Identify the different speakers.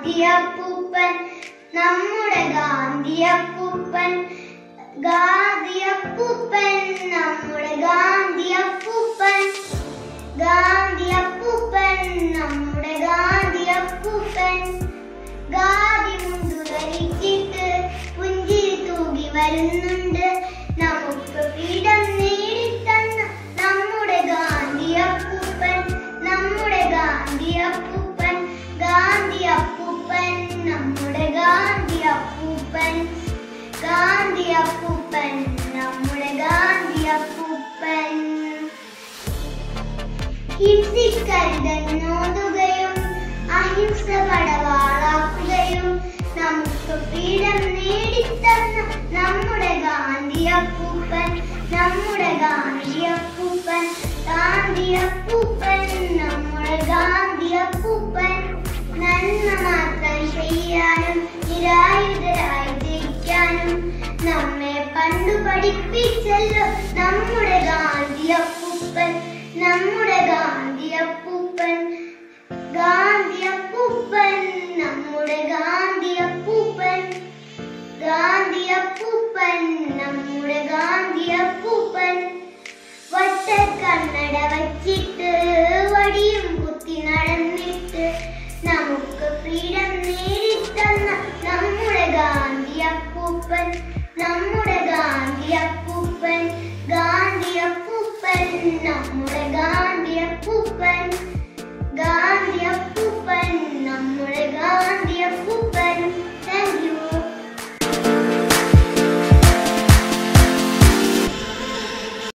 Speaker 1: ഗാന്ധിയപ്പൂപ്പൻ നമ്മുടെ ഗാന്ധിയപ്പൂപ്പൻ ഗാന്ധിയപ്പൂപ്പൻ നമ്മുടെ ഗാന്ധിയപ്പൂപ്പൻ ഗാന്ധിയപ്പൂപ്പൻ നമ്മുടെ ഗാന്ധിയപ്പൂപ്പൻ ഗാന്ധി മുണ്ടു ധരിച്ചിട്ട് പുഞ്ചിരി തൂകി വരുന്നുണ്ട് നമുക്ക് പീഠം നേടിത്തന്ന നമ്മുടെ ഗാന്ധിയപ്പൂപ്പൻ നമ്മുടെ ഗാന്ധിയപ്പൂപ്പൻ ഗാന്ധിയപ്പൂപ്പൻ നമ്മുടെ ഗാന്ധിയപ്പൂപ്പൻ ഗാന്ധിയപ്പൂപ്പൻ നമ്മുടെ ഗാന്ധിയപ്പൂപ്പൻ ഹിംസിക്കരുതെന്നോതുകയും അഹിംസ പടവാളാക്കുകയും നമുക്ക് പീഠം നേടിത്തന്ന നമ്മുടെ ഗാന്ധിയപ്പൂപ്പൻ നമ്മുടെ ഗാന്ധിയപ്പൂപ്പൻ ഗാന്ധിയപ്പൂപ്പൻ നമ്മുടെ ഗാന്ധിയപ്പൂപ്പൻ നന്മ മാത്രം ചെയ്യാനും നിരായുധരായി ജയിക്കാനും നമ്മെ പണ്ടു പഠിപ്പിച്ചല്ലോ നമ്മുടെ ഗാന്ധിയപ്പൂപ്പൻ നമ്മുടെ ഗാന്ധിയപ്പൂപ്പൻ ഗാന്ധിയപ്പൂപ്പൻ നമ്മുടെ ഗാന്ധിയപ്പൂപ്പൻ ഗാന്ധിയപ്പൂപ്പൻ നമ്മുടെ ഗാന്ധിയപ്പൂപ്പൻ വട്ടക്കണ്ണട വച്ചിട്ട് വടിയും കുത്തി നടന്നിട്ട് നമുക്ക് ഫ്രീഡം നേടിത്തന്ന നമ്മുടെ ഗാന്ധിയപ്പൂപ്പൻ നമ്മുടെ ഗാന്ധിയപ്പൂപ്പൻ ഗാന്ധിയപ്പൂപ്പൻ നമ്മുടെ ഗാന്ധിയപ്പൂപ്പൻ ഗാന്ധിയപ്പൂപ്പൻ നമ്മുടെ ഗാന്ധി